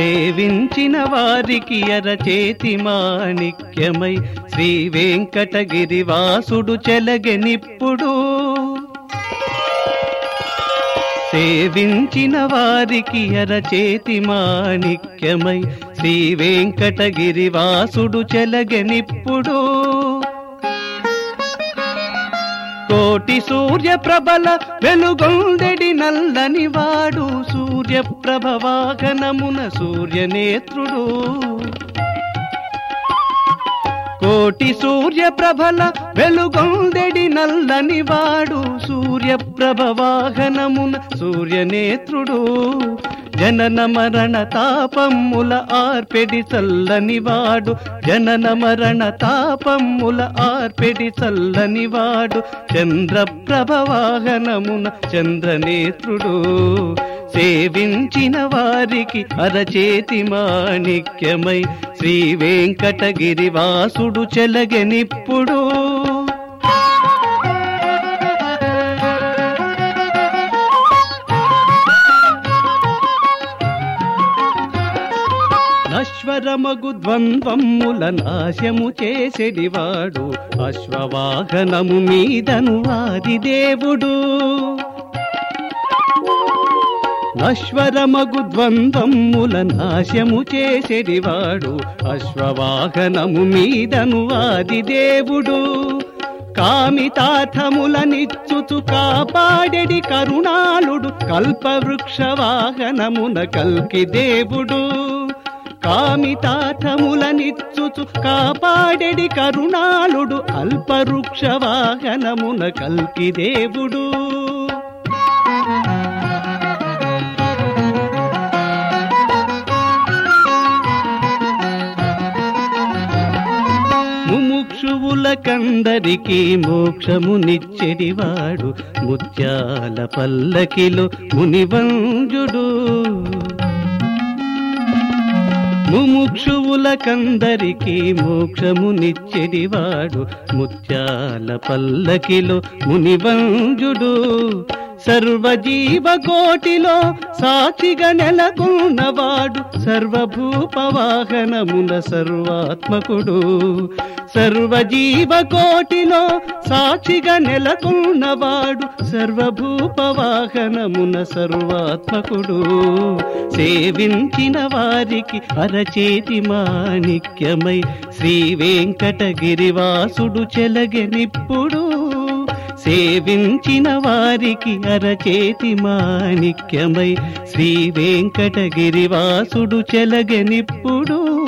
సేవించిన వారికి అరచేతి మాణిక్యమై శ్రీ వెంకటగిరి వాసుడు చెలగెనిప్పుడు సేవించిన వారికి అరచేతి మాణిక్యమై శ్రీ వెంకటగిరి వాసుడు చెలగెనిప్పుడు కోటి సూర్య ప్రభల వెలుగొందెడి నల్లని వాడు సూర్య ప్రభవాగనమున సూర్యనేత్రుడు కోటి సూర్య ప్రభల వెలుగొందెడి నల్లని వాడు సూర్య ప్రభవాహనమున సూర్యనేత్రుడు జనన మరణ తాపమ్ముల ఆర్పెడి చల్లని వాడు జనన మరణ తాపమ్ముల ఆర్పెడి చల్లని వాడు చంద్ర ప్రభవాహనమున చంద్రనేత్రుడు సేవించిన వారికి అరచేతి మాణిక్యమై శ్రీ వెంకటగిరి వాసుడు చెలగెనిప్పుడు నశ్వరమగు ద్వంద్వముల నాశము చేసెడివాడు అశ్వవాహనము మీదను ఆది దేవుడు నశ్వరమగు ద్వంద్వముల నాశము చేసెడివాడు అశ్వవాహనము మీదను ఆది దేవుడు కామితార్థములనిచ్చుచు కాపాడెడి కరుణాళుడు కల్పవృక్ష వాహనమున కల్కి దేవుడు కామితార్థములనిచ్చుచు కాపాడెడి కరుణాళుడు అల్పవృక్ష వాహనమున కల్కి దేవుడు ముముక్షువులకందరికీ మోక్షమునిచ్చెడివాడు ముత్యాల పల్లకిలో మునివంజుడు ముముక్షువులకందరికీ మోక్షమునిచ్చెడివాడు ముత్యాల పల్లకిలో మునివంజుడు సర్వజీవకోటిలో సాక్షిగా నెలకొన్నవాడు సర్వభూపవాహనమున సర్వాత్మకుడు సర్వజీవకోటిలో సాక్షిగా నెలకొన్నవాడు సర్వభూపవాహనమున సర్వాత్మకుడు సేవించిన వారికి అరచేతి మాణిక్యమై శ్రీ వెంకటగిరివాసుడు చెలగెనిప్పుడు సేవించిన వారికి అరచేతి మాణిక్యమై శ్రీ వెంకటగిరివాసుడు చెలగెనిప్పుడు